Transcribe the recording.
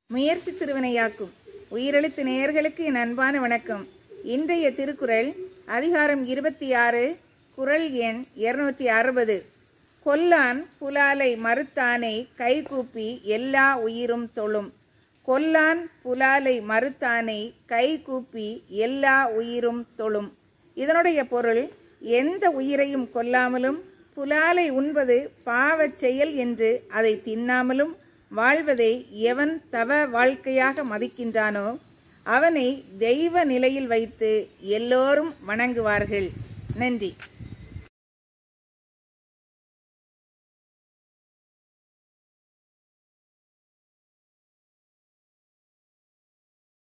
முயற்சி திருவினையாக்கும் உயிரெழுத்து நேயர்களுக்கு என் அன்பான வணக்கம் இன்றைய திருக்குறள் அதிகாரம் இருபத்தி ஆறு குறள் எண் இருநூற்றி அறுபது கொல்லான் புலாலை மறுத்தானை கைகூப்பி எல்லா உயிரும் தொழும் கொல்லான் புலாலை மறுத்தானை கைகூப்பி எல்லா உயிரும் தொழும் இதனுடைய பொருள் எந்த உயிரையும் கொல்லாமலும் புலாலை உண்பது பாவச் செயல் என்று அதை தின்னாமலும் வாழ்வதை எவன் தவ வாழ்க்கையாக மதிக்கின்றானோ அவனை தெய்வ நிலையில் வைத்து எல்லோரும் வணங்குவார்கள் நன்றி